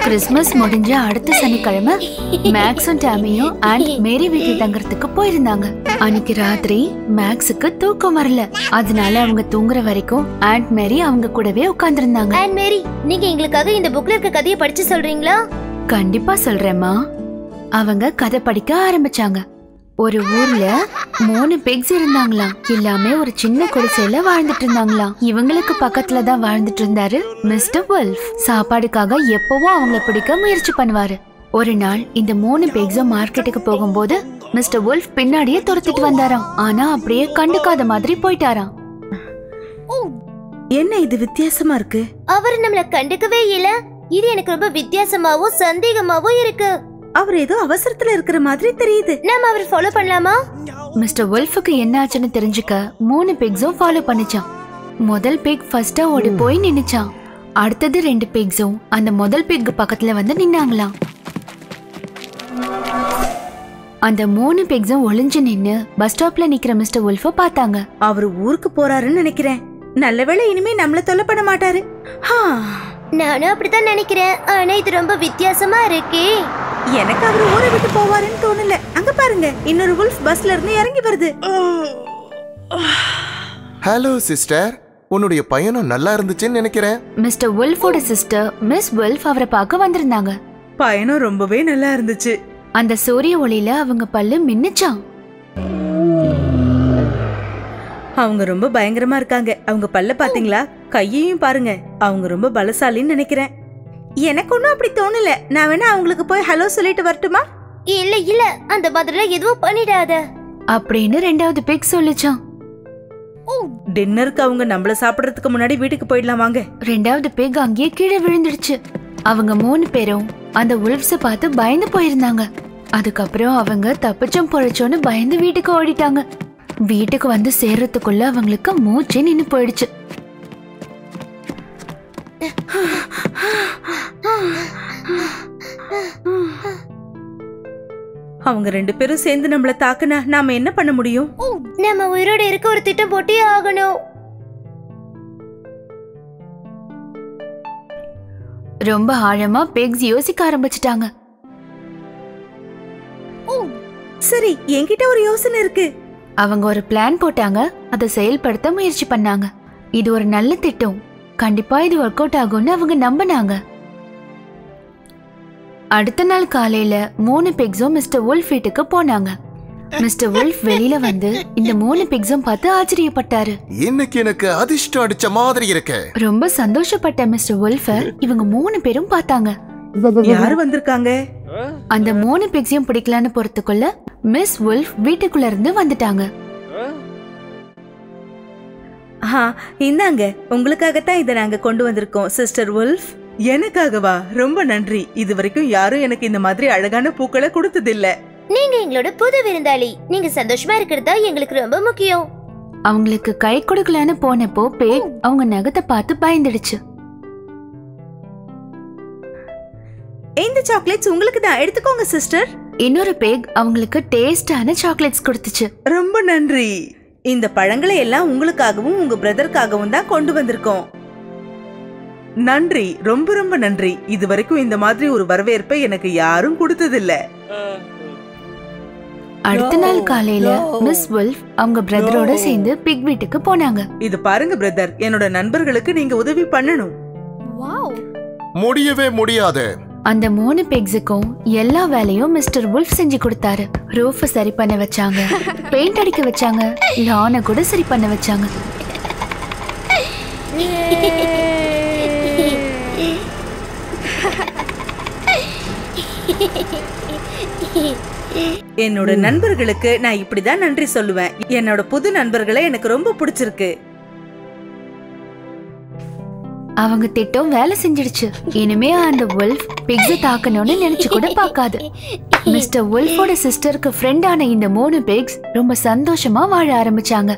Christmas முடிஞ்ச அடுத்த சனிக்கிழமை மேக்ஸும் டாமியும் ஆண்ட் மேரி வீட்டில் தங்கறதுக்கு போயிருந்தாங்க அன்னைக்கு ராத்திரி மேக்ஸுக்கு தூக்கம் வரல அதனால அவங்க தூங்குற வரைக்கும் ஆண்ட் மேரி அவங்க கூடவே உட்கார்ந்திருந்தாங்க அண்ட் மேரி நீங்க எங்களுக்காக இந்த புக்ல இருக்க கதையை படிச்சு சொல்றீங்களா கண்டிப்பா சொல்றேம்மா அவங்க கதை படிக்க ஆரம்பிச்சாங்க ஒரு ஊர்ல மூணு பிக்ஸ் இருந்தாங்களாம் எல்லாமே ஒரு சின்ன குடிசையில வாழ்ந்துட்டு இருந்தாங்களாம் இவங்களுக்கு பக்கத்துல தான் வாழ்ந்துட்டு இருந்தாரு மிஸ்டர் வல்ஃப் சாப்பாடுக்காக எப்பவும் அவங்கள பிடிக்க முயற்சி பண்ணுவாரு ஒரு நாள் இந்த மூணு பிக்ஸும் மார்க்கெட்டுக்கு போகும்போது மிஸ்டர் வல்ஃப் பின்னாடியே துரத்திட்டு வந்தாராம் ஆனா அப்படியே கண்டுக்காத மாதிரி போயிட்டாராம் என்ன இது வித்தியாசமா இருக்கு அவர் நம்மள கண்டுக்கவே இல்ல இது எனக்கு ரொம்ப வித்தியாசமாவும் சந்தேகமாவும் இருக்கு அவர் ஏதோ அவசரத்துல இருக்கிற மாதிரி தெரியுது நாம அவர் ஃபாலோ பண்ணலாமா மிஸ்டர் வல்ஃபுக்கு என்ன ஆச்சுன்னு தெரிஞ்சுக்க மூணு பிக்ஸும் ஃபாலோ பண்ணிச்சான் முதல் பிக் ஃபர்ஸ்டா ஓடி போய் நின்னுச்சான் அடுத்தது ரெண்டு பிக்ஸும் அந்த முதல் பிக் பக்கத்துல வந்து நின்னாங்களாம் அந்த மூணு பிக்ஸும் ஒளிஞ்சு நின்னு பஸ் ஸ்டாப்ல நிக்கிற மிஸ்டர் வல்ஃப பார்த்தாங்க அவர் ஊருக்கு போறாருன்னு நினைக்கிறேன் நல்லவேளை இனிமே நம்மள தொல்லை பண்ண மாட்டாரு ஹா, நானும் அப்படித்தான் நினைக்கிறேன் ஆனா இது ரொம்ப வித்தியாசமா இருக்கே எனக்கு அவர் ஊரை விட்டு போவாருன்னு தோணல அங்க பாருங்க இன்னொரு உல்ஃப் பஸ்ல இருந்து இறங்கி வருது ஹலோ சிஸ்டர் உன்னுடைய பயணம் நல்லா இருந்துச்சுன்னு நினைக்கிறேன் மிஸ்டர் வல்ஃபோட சிஸ்டர் மிஸ் வல்ஃப் அவரை பார்க்க வந்திருந்தாங்க பயணம் ரொம்பவே நல்லா இருந்துச்சு அந்த சூரிய ஒளியில அவங்க பல்லு மின்னுச்சான் அவங்க ரொம்ப பயங்கரமா இருக்காங்க அவங்க பல்ல பாத்தீங்களா கையையும் பாருங்க அவங்க ரொம்ப பலசாலின்னு நினைக்கிறேன் எனக்கு ஒன்றும் அப்படி தோணல நான் வேணா அவங்களுக்கு போய் ஹலோ சொல்லிட்டு வரட்டுமா இல்ல இல்ல அந்த மாதிரிலாம் எதுவும் பண்ணிடாத அப்படின்னு ரெண்டாவது பிக் சொல்லுச்சான் டின்னருக்கு அவங்க நம்மள சாப்பிடுறதுக்கு முன்னாடி வீட்டுக்கு போயிடலாம் வாங்க ரெண்டாவது பிக் அங்கேயே கீழே விழுந்துடுச்சு அவங்க மூணு பேரும் அந்த உல்ஃப்ஸ பார்த்து பயந்து போயிருந்தாங்க அதுக்கப்புறம் அவங்க தப்பிச்சோம் பொழைச்சோன்னு பயந்து வீட்டுக்கு ஓடிட்டாங்க வீட்டுக்கு வந்து சேர்றதுக்குள்ள அவங்களுக்கு மூச்சே நின்னு போயிடுச்சு அவங்க ரெண்டு பேரும் சேர்ந்து நம்மள தாக்குனா நாம என்ன பண்ண முடியும் நம்ம உயிரோட இருக்க ஒரு திட்டம் போட்டே ஆகணும் ரொம்ப ஆழமா பிக்ஸ் யோசிக்க ஆரம்பிச்சிட்டாங்க சரி என்கிட்ட ஒரு யோசனை இருக்கு அவங்க ஒரு பிளான் போட்டாங்க அதை செயல்படுத்த முயற்சி பண்ணாங்க இது ஒரு நல்ல திட்டம் கண்டிப்பா இது ஒர்க் அவுட் ஆகும்னு அவங்க நம்பினாங்க அடுத்த நாள் காலையில மூணு பிக்ஸும் மிஸ்டர் வுல்ஃப் வீட்டுக்கு போனாங்க மிஸ்டர் வுல்ஃப் வெளியில வந்து இந்த மூணு பிக்ஸும் பார்த்து ஆச்சரியப்பட்டாரு இன்னைக்கு எனக்கு அதிர்ஷ்டம் அடிச்ச மாதிரி இருக்கு ரொம்ப சந்தோஷப்பட்ட மிஸ்டர் வுல்ஃப இவங்க மூணு பேரும் பார்த்தாங்க யாரு வந்திருக்காங்க அந்த மூணு பிக்ஸையும் பிடிக்கலான்னு போறதுக்குள்ள மிஸ் வுல்ஃப் வீட்டுக்குள்ள இருந்து வந்துட்டாங்க ஆ இந்தாங்க உங்களுக்காகத்தான் இதை நாங்க கொண்டு வந்திருக்கோம் சிஸ்டர் உல்ஃப் எனக்காகவா ரொம்ப நன்றி இது வரைக்கும் யாரும் எனக்கு இந்த மாதிரி அழகான பூக்களை கொடுத்ததில்ல நீங்க எங்களோட புது விருந்தாளி நீங்க சந்தோஷமா இருக்கிறது தான் எங்களுக்கு ரொம்ப முக்கியம் அவங்களுக்கு கை கொடுக்கலான்னு போனப்போ பேக் அவங்க நகத்தை பார்த்து பயந்துடுச்சு இந்த சாக்லேட்ஸ் உங்களுக்கு தான் எடுத்துக்கோங்க சிஸ்டர் இன்னொரு பேக் அவங்களுக்கு டேஸ்டான சாக்லேட்ஸ் கொடுத்துச்சு ரொம்ப நன்றி இந்த பழங்களை எல்லாம் உங்களுக்காகவும் உங்க பிரதருக்காகவும் தான் கொண்டு வந்திருக்கோம் நன்றி ரொம்ப ரொம்ப நன்றி இது வரைக்கும் இந்த மாதிரி ஒரு வரவேற்பை எனக்கு யாரும் கொடுத்ததில்ல அடுத்த நாள் காலையில மிஸ் வுல்ஃப் அவங்க பிரதரோட சேர்ந்து பிக் வீட்டுக்கு போனாங்க இது பாருங்க பிரதர் என்னோட நண்பர்களுக்கு நீங்க உதவி பண்ணணும் முடியவே முடியாது அந்த மூணு பிக்ஸுக்கும் எல்லா வேலையும் மிஸ்டர் வுல்ஃப் செஞ்சு கொடுத்தாரு ரூஃப சரி பண்ண வச்சாங்க பெயிண்ட் அடிக்க வச்சாங்க லானை கூட சரி பண்ண வச்சாங்க என்னோட நண்பர்களுக்கு நான் இப்படிதான் நன்றி சொல்லுவேன் என்னோட புது நண்பர்களை எனக்கு ரொம்ப பிடிச்சிருக்கு அவங்க திட்டம் வேலை செஞ்சிடுச்சு இனிமே அந்த வுல்ஃப் பிக்ஸ தாக்கணும்னு நினைச்சு கூட பார்க்காது மிஸ்டர் வுல்ஃபோட சிஸ்டருக்கு ஃப்ரெண்டான இந்த மூணு பிக்ஸ் ரொம்ப சந்தோஷமா வாழ ஆரம்பிச்சாங்க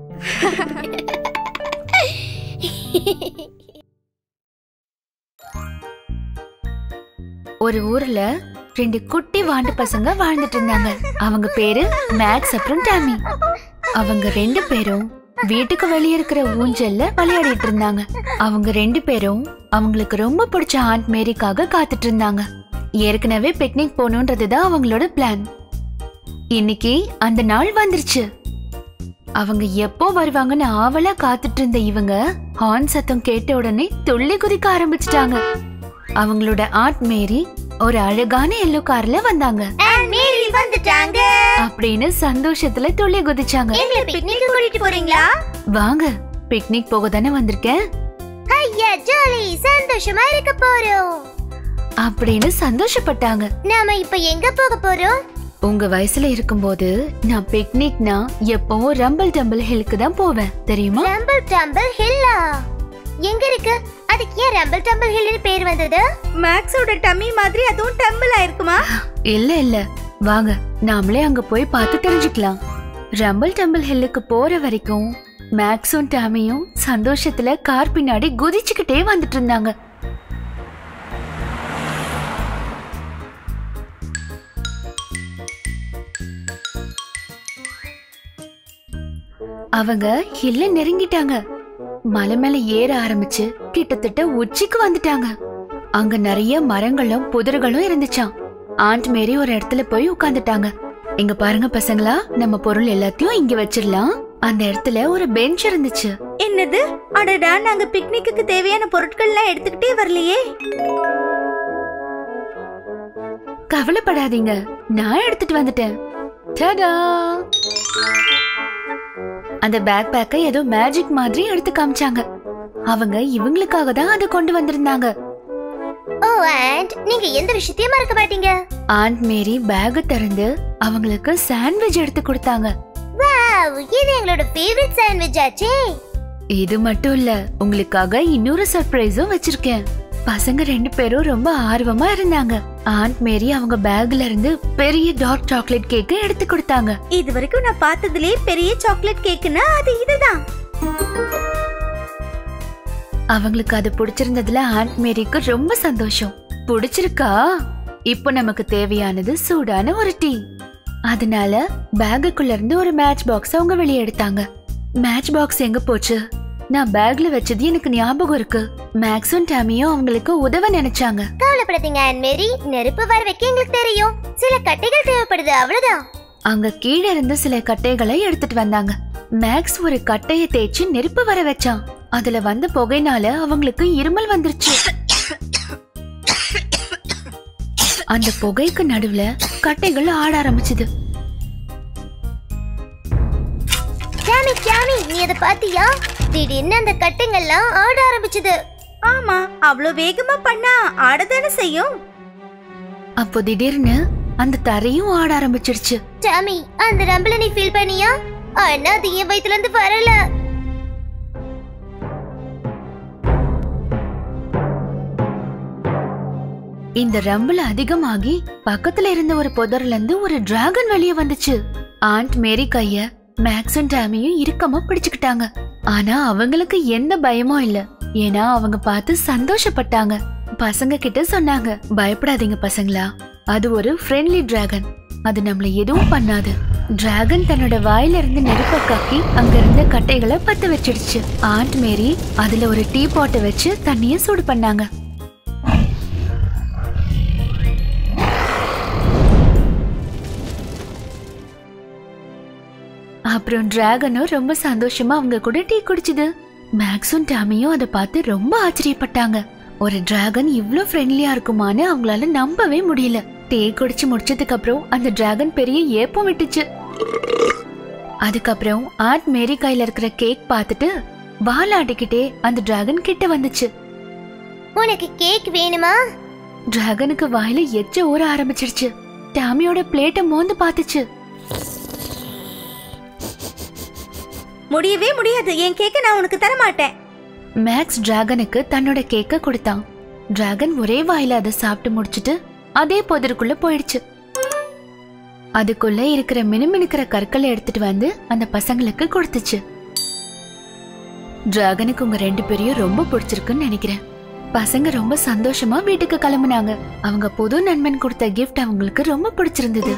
ஒரு ஊர்ல ரெண்டு குட்டி வாண்டு பசங்க வாழ்ந்துட்டு இருந்தாங்க அவங்க பேரு மேக்ஸ் அப்புறம் டாமி அவங்க ரெண்டு பேரும் வீட்டுக்கு வெளியே இருக்கிற ஊஞ்சல்ல விளையாடிட்டு இருந்தாங்க அவங்க ரெண்டு பேரும் அவங்களுக்கு ரொம்ப பிடிச்ச ஆண்ட் மேரிக்காக காத்துட்டு இருந்தாங்க ஏற்கனவே பிக்னிக் போகணுன்றதுதான் அவங்களோட பிளான் இன்னைக்கு அந்த நாள் வந்துருச்சு அவங்க எப்போ வருவாங்கன்னு ஆவலா காத்துட்டு இருந்த இவங்க ஹார்ன் சத்தம் கேட்ட உடனே துள்ளி குதிக்க ஆரம்பிச்சிட்டாங்க அவங்களோட ஆண்ட் மேரி ஒரு அழகான எல்லோ கார்ல வந்தாங்க மேரி வந்துட்டாங்க அப்படின்னு சந்தோஷத்துல துள்ளி குதிச்சாங்க எங்களை பிக்னிக் கூட்டிட்டு போறீங்களா வாங்க பிக்னிக் போக தானே வந்திருக்கேன் ஐயா ஜாலி சந்தோஷமா இருக்க போறோம் அப்படின்னு சந்தோஷப்பட்டாங்க நாம இப்ப எங்க போக போறோம் உங்க வயசுல இருக்கும்போது நான் பிக்னிக்னா எப்பவும் ரம்பிள் டம்பிள் ஹில்க்கு தான் போவேன் தெரியுமா ரம்பிள் டம்பிள் ஹில்லா எங்க இருக்கு அதுக்கு ஏன் ரம்பிள் டம்பிள் ஹில்னு பேர் வந்தது மேக்ஸோட டம்மி மாதிரி அதுவும் டம்பிள் ஆயிருக்குமா இல்ல இல்ல வாங்க நாமளே அங்க போய் பார்த்து தெரிஞ்சுக்கலாம் ரம்பிள் டம்பிள் ஹில்லுக்கு போற வரைக்கும் மேக்ஸும் டாமியும் சந்தோஷத்துல கார் பின்னாடி குதிச்சுக்கிட்டே வந்துட்டு இருந்தாங்க அவங்க ஹில்ல நெருங்கிட்டாங்க மலை மேல ஏற ஆரம்பிச்சு கிட்டத்தட்ட உச்சிக்கு வந்துட்டாங்க அங்க நிறைய மரங்களும் புதர்களும் இருந்துச்சாம் ஆண்ட் மேரி ஒரு இடத்துல போய் உட்கார்ந்துட்டாங்க இங்க பாருங்க பசங்களா நம்ம பொருள் எல்லாத்தையும் இங்க வச்சிடலாம் அந்த இடத்துல ஒரு பெஞ்ச் இருந்துச்சு என்னது அடடா நாங்க பிக்னிக்கு தேவையான பொருட்கள்லாம் எடுத்துக்கிட்டே வரலையே கவலைப்படாதீங்க நான் எடுத்துட்டு வந்துட்டேன் டடா அந்த பேக் பேக்கை ஏதோ மேஜிக் மாதிரி எடுத்து காமிச்சாங்க அவங்க இவங்களுக்காக தான் அதை கொண்டு வந்திருந்தாங்க ஓ அண்ட் நீங்க எந்த விஷயத்தையும் மறக்க மாட்டீங்க ஆண்ட் மேரி பேக திறந்து அவங்களுக்கு சாண்ட்விச் எடுத்து கொடுத்தாங்க வாவ் இது எங்களோட ஃபேவரட் சாண்ட்விச் ஆச்சே இது மட்டும் இல்ல உங்களுக்காக இன்னொரு சர்ப்ரைஸும் வச்சிருக்கேன் பசங்க ரெண்டு பேரும் ரொம்ப ஆர்வமா இருந்தாங்க ஆண்ட் மேரி அவங்க பேக்ல இருந்து பெரிய டார்க் சாக்லேட் கேக் எடுத்து கொடுத்தாங்க இது வரைக்கும் நான் பார்த்ததுலயே பெரிய சாக்லேட் கேக்குன்னா அது இதுதான் அவங்களுக்கு அது பிடிச்சிருந்ததுல ஆண்ட் மேரிக்கு ரொம்ப சந்தோஷம் பிடிச்சிருக்கா இப்போ நமக்கு தேவையானது சூடான ஒரு டீ அதனால பேகுக்குள்ள இருந்து ஒரு மேட்ச் பாக்ஸ் அவங்க வெளியே எடுத்தாங்க மேட்ச் பாக்ஸ் எங்க போச்சு நான் பேக்ல வச்சது எனக்கு ஞாபகம் இருக்கு மேக்ஸும் டாமியும் அவங்களுக்கு உதவ நினைச்சாங்க கவலைப்படாதீங்க அண்ட் மேரி நெருப்பு வர வைக்க எங்களுக்கு தெரியும் சில கட்டைகள் தேவைப்படுது அவ்வளவுதான் அங்க கீழே இருந்து சில கட்டைகளை எடுத்துட்டு வந்தாங்க மேக்ஸ் ஒரு கட்டைய தேய்ச்சி நெருப்பு வர வச்சான் அதுல வந்த புகைனால அவங்களுக்கு இருமல் வந்துருச்சு அந்த புகைக்கு நடுவுல கட்டைகள் ஆட ஆரம்பிச்சுது டாமி டாமி நீ அதை பாத்தியா திடீர்னு அந்த கட்டைங்கள்லாம் ஆட ஆரம்பிச்சது ஆமா அவ்வளவு வேகமா பண்ணா ஆடதானே செய்யும் அப்போ திடீர்னு அந்த தரையும் ஆட ஆரம்பிச்சிடுச்சு டாமி அந்த ரம்பிள நீ ஃபீல் பண்ணியா ஆனா அது என் வயித்துல இருந்து வரல இந்த ரம்பிள் அதிகமாகி பக்கத்துல இருந்த ஒரு புதர்ல இருந்து ஒரு டிராகன் வெளியே வந்துச்சு ஆண்ட் மேரி கைய மேக்ஸும் டாமியும் இறுக்கமா பிடிச்சுக்கிட்டாங்க ஆனா அவங்களுக்கு எந்த பயமும் இல்ல ஏன்னா அவங்க பார்த்து சந்தோஷப்பட்டாங்க பசங்க கிட்ட சொன்னாங்க பயப்படாதீங்க பசங்களா அது ஒரு ஃப்ரெண்ட்லி டிராகன் அது நம்மள எதுவும் பண்ணாது டிராகன் தன்னோட வாயில இருந்து நெருப்ப கக்கி அங்க இருந்த கட்டைகளை பத்த வச்சிடுச்சு ஆண்ட் மேரி அதுல ஒரு டீ பாட்டை வச்சு தண்ணிய சூடு பண்ணாங்க அப்புறம் டிராகனும் ரொம்ப சந்தோஷமா அவங்க கூட டீ குடிச்சுது மேக்ஸும் டாமியும் அதை பார்த்து ரொம்ப ஆச்சரியப்பட்டாங்க ஒரு டிராகன் இவ்ளோ ஃப்ரெண்ட்லியா இருக்குமான்னு அவங்களால நம்பவே முடியல டீ குடிச்சு முடிச்சதுக்கு அப்புறம் அந்த டிராகன் பெரிய ஏப்பம் விட்டுச்சு அதுக்கப்புறம் ஆட் மேரி கையில இருக்கிற கேக் பார்த்துட்டு வாலாட்டிக்கிட்டே அந்த டிராகன் கிட்ட வந்துச்சு உனக்கு கேக் வேணுமா டிராகனுக்கு வாயில எச்ச ஊற ஆரம்பிச்சிருச்சு டாமியோட பிளேட்டை மோந்து பார்த்துச்சு முடியவே முடியாது என் கேக்க நான் உனக்கு தர மாட்டேன் மேக்ஸ் டிராகனுக்கு தன்னோட கேக்க கொடுத்தான் டிராகன் ஒரே வாயில அதை சாப்பிட்டு முடிச்சிட்டு அதே புதருக்குள்ள போயிடுச்சு அதுக்குள்ள இருக்கிற மினுமினுக்கிற கற்களை எடுத்துட்டு வந்து அந்த பசங்களுக்கு கொடுத்துச்சு டிராகனுக்கு உங்க ரெண்டு பேரையும் ரொம்ப பிடிச்சிருக்குன்னு நினைக்கிறேன் பசங்க ரொம்ப சந்தோஷமா வீட்டுக்கு கிளம்புனாங்க அவங்க புது நண்பன் கொடுத்த கிஃப்ட் அவங்களுக்கு ரொம்ப பிடிச்சிருந்தது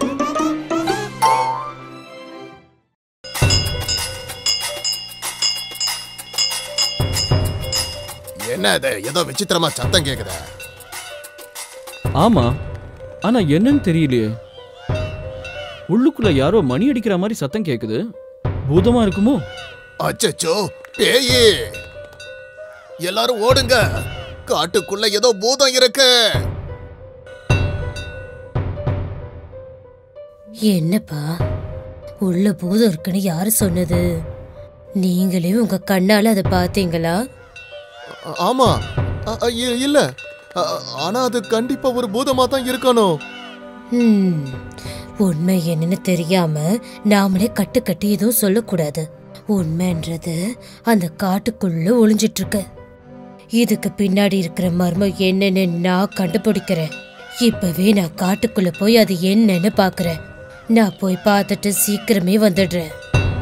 என்ன இது ஏதோ விசித்திரமா சத்தம் கேக்குதா ஆமா ஆனா என்னன்னு தெரியலையே உள்ளுக்குள்ள யாரோ மணி அடிக்கிற மாதிரி சத்தம் கேக்குது பூதமா இருக்குமோ அச்சச்சோ பேயே எல்லாரும் ஓடுங்க காட்டுக்குள்ள ஏதோ பூதம் இருக்கு என்னப்பா உள்ள பூதம் இருக்குன்னு யாரு சொன்னது நீங்களே உங்க கண்ணால அதை பாத்தீங்களா ஆ- ஆமா அ- அ, இ- இல்ல அ- ஆனா அது கண்டிப்பா ஒரு பூதமா தான் இருக்கணும் ஹம், உண்மை என்னன்னு தெரியாம நாமளே கட்டு கட்டி எதுவும் சொல்லக்கூடாது உண்மைன்றது அந்த காட்டுக்குள்ள ஒளிஞ்சிட்டு இருக்கு இதுக்கு பின்னாடி இருக்கிற மர்மம் என்னன்னு நான் கண்டுபிடிக்கிறேன் இப்பவே நான் காட்டுக்குள்ள போய் அது என்னன்னு பாக்குறேன் நான் போய் பார்த்துட்டு சீக்கிரமே வந்துடுறேன்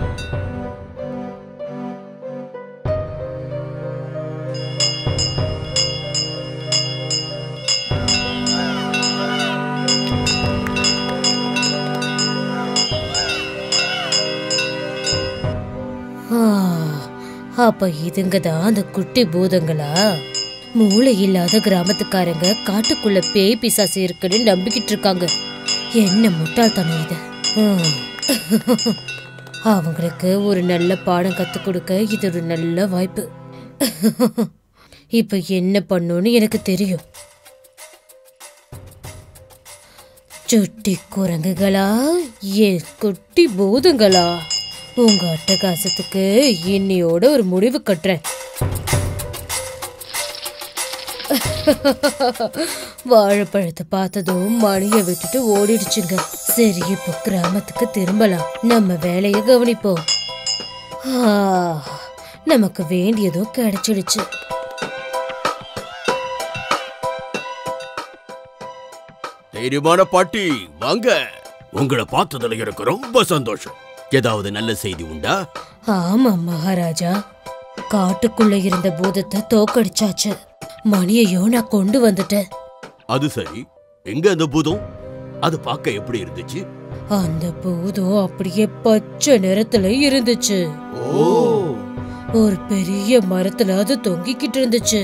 ஆ, அப்ப இதுங்க தான் அந்த குட்டி பூதங்களா மூளை இல்லாத கிராமத்துக்காரங்க காட்டுக்குள்ள பேய் பிசாசு இருக்குன்னு நம்பிக்கிட்டு இருக்காங்க என்ன முட்டாள்தனம் இது ம். அவங்களுக்கு ஒரு நல்ல பாடம் கத்துக் கொடுக்க இது ஒரு நல்ல வாய்ப்பு இப்ப என்ன பண்ணுன்னு எனக்கு தெரியும் சுட்டி குரங்குகளா ஏ குட்டி பூதங்களா உங்க அட்டகாசத்துக்கு இன்னையோட ஒரு முடிவு கட்டுறேன் வாழைப்பழத்தை பார்த்ததும் மணியை விட்டுட்டு ஓடிடுச்சுங்க சரி இப்போ கிராமத்துக்கு திரும்பலாம் நம்ம வேலையை கவனிப்போம் ஆ, நமக்கு வேண்டியதும் கிடைச்சிடுச்சு தைரியமான பாட்டி வாங்க உங்களை பார்த்ததுல எனக்கு ரொம்ப சந்தோஷம் ஏதாவது நல்ல செய்தி உண்டா ஆமா மகாராஜா காட்டுக்குள்ள இருந்த பூதத்தை தோக்கடிச்சாச்சு மணியையும் நான் கொண்டு வந்துட்டேன் அது சரி எங்க அந்த பூதம் அது பார்க்க எப்படி இருந்துச்சு அந்த பூதம் அப்படியே பச்சை நிறத்துல இருந்துச்சு ஒரு பெரிய மரத்துல அது தொங்கிக்கிட்டு இருந்துச்சு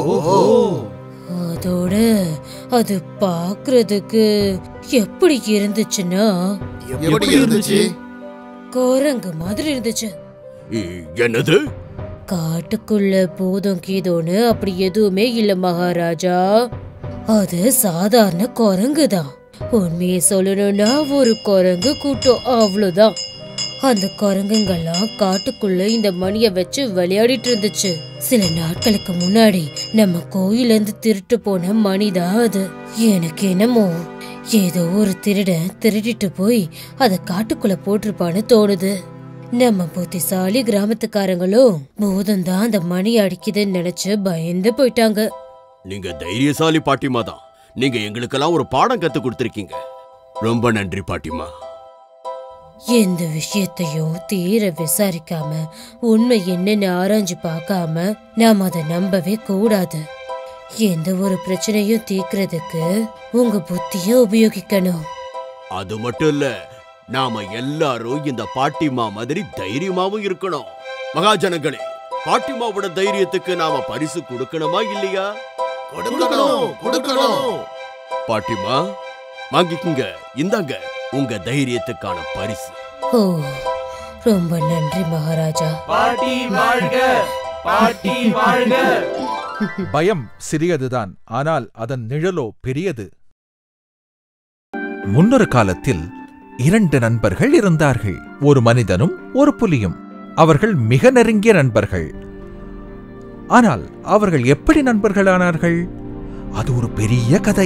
அதோட அது பாக்குறதுக்கு எப்படி இருந்துச்சுன்னா எப்படி இருந்துச்சு குரங்கு மாதிரி இருந்துச்சு இ- என்னது காட்டுக்குள்ள பூதம் கீதோன்னு அப்படி எதுவுமே இல்ல மகாராஜா அது சாதாரண குரங்கு தான் உண்மையை சொல்லணும்னா ஒரு குரங்கு கூட்டம் அவ்வளவுதான் அந்த குரங்குங்கெல்லாம் காட்டுக்குள்ள இந்த மணிய வச்சு விளையாடிட்டு இருந்துச்சு சில நாட்களுக்கு முன்னாடி நம்ம கோயில இருந்து திருட்டு போன மணிதான் அது எனக்கு என்னமோ ஏதோ ஒரு திருடன் திருடிட்டு போய் அத காட்டுக்குள்ள போட்டிருப்பான்னு தோணுது நம்ம புத்திசாலி கிராமத்துக்காரங்களும் பூதம் தான் அந்த மணி அடிக்குதுன்னு நினைச்சு பயந்து போயிட்டாங்க நீங்க தைரியசாலி பாட்டிமா தான் நீங்க எங்களுக்கெல்லாம் ஒரு பாடம் கத்து கொடுத்திருக்கீங்க ரொம்ப நன்றி பாட்டிமா எந்த விஷயத்தையும் தீர விசாரிக்காம உண்மை என்னன்னு ஆராய்ஞ்சு பார்க்காம நாம் அதை நம்பவே கூடாது எந்த ஒரு பிரச்சனையும் தீர்க்கறதுக்கு உங்க புத்திய உபயோகிக்கணும் அது மட்டும் இல்ல நாம எல்லாரும் இந்த பாட்டிமா மாதிரி தைரியமாவும் இருக்கணும் மகாஜனங்களே பாட்டிமாவோட தைரியத்துக்கு நாம பரிசு கொடுக்கணுமா இல்லையா கொடுக்கணும் கொடுக்கணும் பாட்டிமா வாங்கிக்குங்க இந்தாங்க உங்க தைரியத்துக்கான பரிசு ஓ ரொம்ப நன்றி மகாராஜா பாட்டி வாழ்க பாட்டி வாழ்க பயம் சிறியதுதான் ஆனால் அதன் நிழலோ பெரியது முன்னொரு காலத்தில் இரண்டு நண்பர்கள் இருந்தார்கள் ஒரு மனிதனும் ஒரு புலியும் அவர்கள் மிக நெருங்கிய நண்பர்கள் ஆனால் அவர்கள் எப்படி நண்பர்களானார்கள் அது ஒரு பெரிய கதை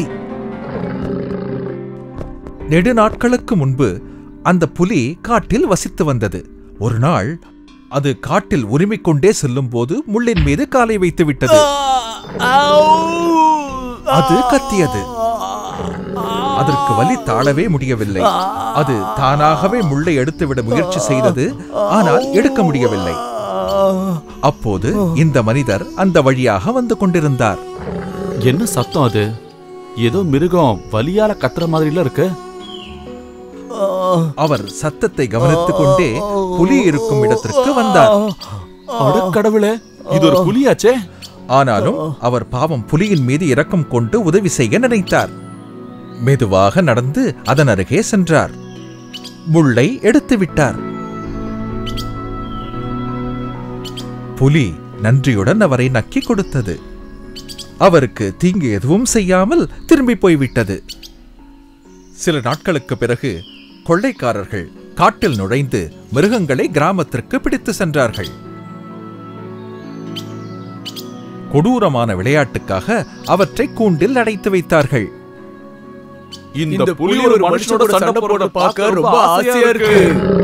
நெடு நாட்களுக்கு முன்பு அந்த புலி காட்டில் வசித்து வந்தது ஒரு நாள் அது காட்டில் உரிமிக் கொண்டே செல்லும்போது முள்ளின் மீது காலை வைத்து விட்டது அது கத்தியது அதற்கு வலி தாழவே முடியவில்லை அது தானாகவே முள்ளை எடுத்துவிட முயற்சி செய்தது ஆனால் எடுக்க முடியவில்லை அப்போது இந்த மனிதர் அந்த வழியாக வந்து கொண்டிருந்தார் என்ன சத்தம் அது ஏதோ மிருகம் வலியால கத்துற மாதிரில இருக்கு அவர் சத்தத்தை கவனித்துக் கொண்டே புலி இருக்கும் இடத்திற்கு வந்தார் அட கடவுளே இது ஒரு புலியாச்சே ஆனாலும் அவர் பாவம் புலியின் மீது இரக்கம் கொண்டு உதவி செய்ய நினைத்தார் மெதுவாக நடந்து அதன் அருகே சென்றார் முள்ளை எடுத்து விட்டார் புலி நன்றியுடன் அவரை நக்கி கொடுத்தது அவருக்கு தீங்கு எதுவும் செய்யாமல் திரும்பி போய்விட்டது சில நாட்களுக்கு பிறகு கொள்ளைக்காரர்கள் காட்டில் நுழைந்து மிருகங்களை கிராமத்திற்கு பிடித்து சென்றார்கள் கொடூரமான விளையாட்டுக்காக அவற்றை கூண்டில் அடைத்து வைத்தார்கள் இந்த புலி ஒரு மனுஷனோட சண்டை போட பார்க்க ரொம்ப ஆசையா இருக்கு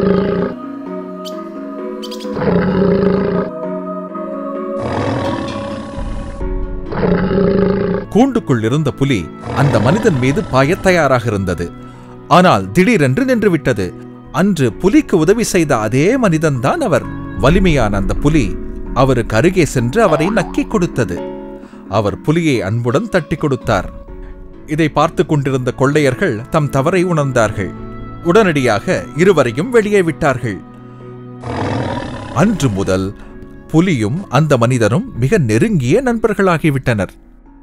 கூண்டுக்குள் இருந்த புலி அந்த மனிதன் மீது பாயத் தயாராக இருந்தது ஆனால் திடீரென்று நின்றுவிட்டது அன்று புலிக்கு உதவி செய்த அதே மனிதன்தான் அவர் வலிமையான அந்த புலி அவருக்கு அருகே சென்று அவரை நக்கிக் கொடுத்தது அவர் புலியை அன்புடன் தட்டி கொடுத்தார் இதை பார்த்து கொண்டிருந்த கொள்ளையர்கள் தம் தவறை உணர்ந்தார்கள் உடனடியாக இருவரையும் வெளியே விட்டார்கள் அன்று முதல் புலியும் அந்த மனிதரும் மிக நெருங்கிய நண்பர்களாகிவிட்டனர்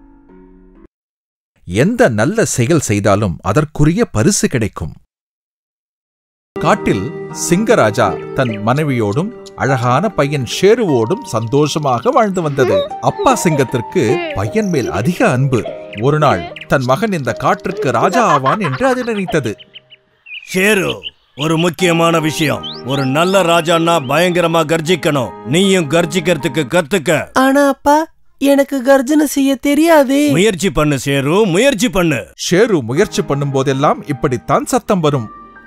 எந்த நல்ல செயல் செய்தாலும் அதற்குரிய பரிசு கிடைக்கும் காட்டில் சிங்கராஜா தன் மனைவியோடும் அழகான பையன் ஷேருவோடும் சந்தோஷமாக வாழ்ந்து வந்தது அப்பா சிங்கத்திற்கு பையன் மேல் அதிக அன்பு ஒரு நாள் தன் மகன் இந்த காற்றுக்கு ராஜா ஆவான் என்று அது நினைத்தது ஷேரு ஒரு முக்கியமான விஷயம் ஒரு நல்ல ராஜான்னா பயங்கரமா கர்ஜிக்கணும் நீயும் கர்ஜிக்கிறதுக்கு கத்துக்க ஆனா அப்பா எனக்கு கர்ஜனை செய்ய தெரியாதே முயற்சி பண்ணு ஷேரு முயற்சி பண்ணு ஷேரு முயற்சி பண்ணும் போதெல்லாம் இப்படித்தான் சத்தம் வரும்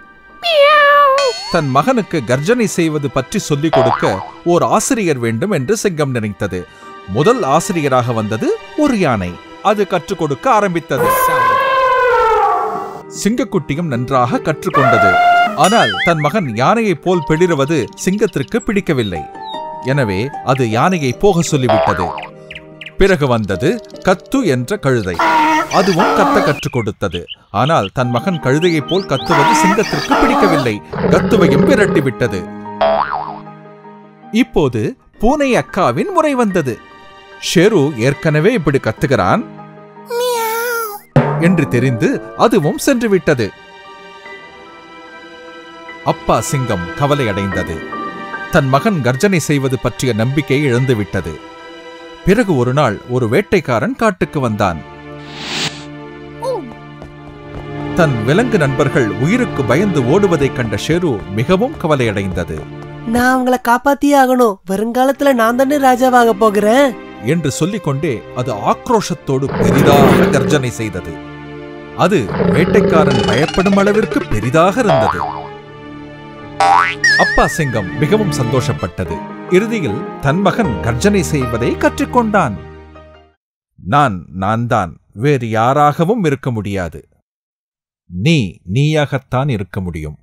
தன் மகனுக்கு கர்ஜனை செய்வது பற்றி சொல்லிக் கொடுக்க ஓர் ஆசிரியர் வேண்டும் என்று சிங்கம் நினைத்தது முதல் ஆசிரியராக வந்தது ஒரு யானை அது கற்றுக் கொடுக்க ஆரம்பித்தது சிங்கக்குட்டியும் நன்றாக கற்றுக்கொண்டது ஆனால் தன் மகன் யானையைப் போல் பிளிருவது சிங்கத்திற்கு பிடிக்கவில்லை எனவே அது யானையை போக சொல்லிவிட்டது பிறகு வந்தது கத்து என்ற கழுதை அதுவும் கத்த கற்றுக் கொடுத்தது ஆனால் தன் மகன் கழுதையைப் போல் கத்துவது சிங்கத்திற்கு பிடிக்கவில்லை கத்துவையும் விரட்டிவிட்டது இப்போது பூனை அக்காவின் முறை வந்தது ஷெரு ஏற்கனவே இப்படி கத்துகிறான் என்று தெரிந்து அதுவும் சென்று விட்டது அப்பா சிங்கம் கவலையடைந்தது தன் மகன் கர்ஜனை செய்வது பற்றிய நம்பிக்கை இழந்துவிட்டது பிறகு ஒரு நாள் ஒரு வேட்டைக்காரன் காட்டுக்கு வந்தான் தன் விலங்கு நண்பர்கள் உயிருக்கு பயந்து ஓடுவதைக் கண்ட ஷெரு மிகவும் கவலையடைந்தது நான் அவங்கள காப்பாத்தியே ஆகணும் வருங்காலத்துல நான் தானே ராஜாவாக போகிறேன் என்று சொல்லிக்கொண்டே அது ஆக்ரோஷத்தோடு பெரிதாக கர்ஜனை செய்தது அது வேட்டைக்காரன் பயப்படும் அளவிற்கு பெரிதாக இருந்தது அப்பா சிங்கம் மிகவும் சந்தோஷப்பட்டது இறுதியில் தன் மகன் கர்ஜனை செய்வதை கற்றுக்கொண்டான் நான் நான் தான் வேறு யாராகவும் இருக்க முடியாது நீ நீயாகத்தான் இருக்க முடியும்